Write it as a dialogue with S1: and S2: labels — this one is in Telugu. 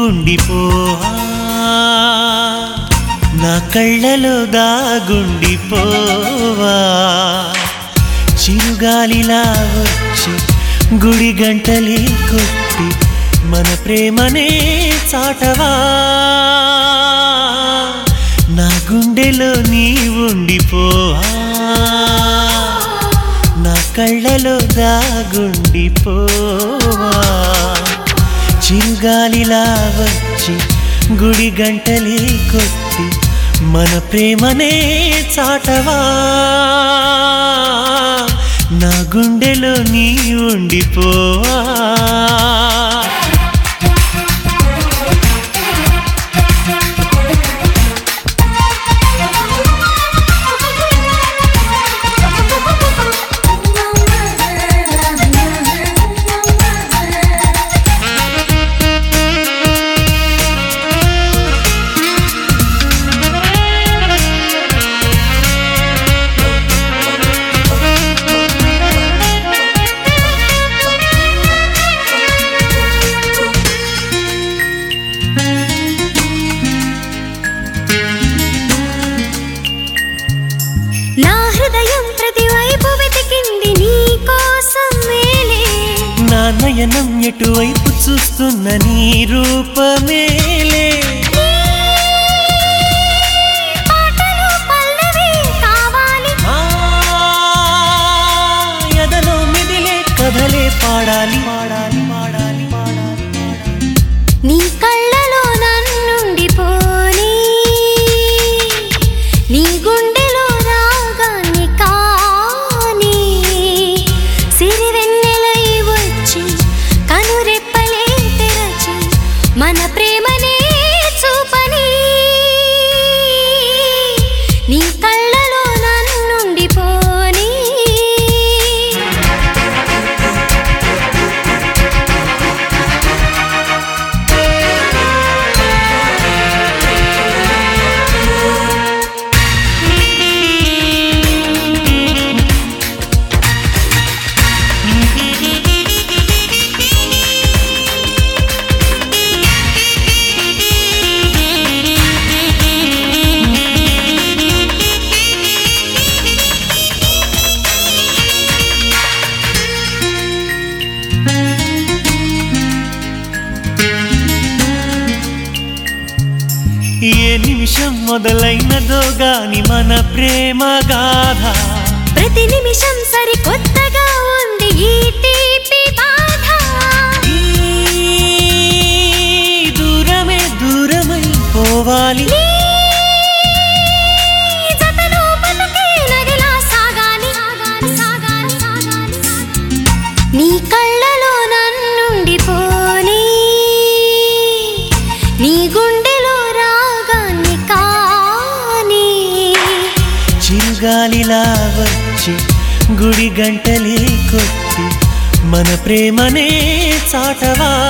S1: ఉండిపోవా నా కళ్ళలో దాగుండిపోవా చిరుగాలిలా వచ్చి గుడి గంటలే కొట్టి మన ప్రేమనే చాటవా నా గుండెలో నీ ఉండిపోవా నా కళ్ళలో దాగుండిపోవా చిరుగాలిలా వచ్చి గుడి గంటలే కొట్టి మన ప్రేమనే చాటవా నా గుండెలో నీ ఉండిపోవా
S2: నా హృదయం ప్రతివైపు వెతికింది నీ కోసం మేలే
S1: నా నయనం ఎటువైపు చూస్తున్న నీ రూపమేలే
S2: పాటలు పల్లవి కావాలి
S1: ఆ, ఎదలో మిదిలే కథలే పాడాలి పాడాలి పాడాలి పాడాలి
S2: నీ కళ్ళలో నన్నుండిపోని నీ గుండెలో రాగాన్ని కాని సిరివెన్నెలై వచ్చి కనురెప్పలే తెరచి మన ప్రేమనే చూపని నీ కళ్ళలో నన్నుండిపోని
S1: ఏ నిమిషం మొదలైనదో గాని మన ప్రేమ గాథ
S2: ప్రతి నిమిషం సరికొత్తగా ఉంది ఈ తీపి బాధ
S1: ఈ దూరమే దూరమై పోవాలి
S2: నీ జతలో బతుకే నదిలా సాగాలి సాగాలి సాగాలి నీ కళ్ళలో నన్నుండిపోని నీ గుండెలో రాగాన్ని కాని
S1: చిరుగాలిలా వచ్చి గుడి గంటలే కొట్టి మన ప్రేమనే చాటవా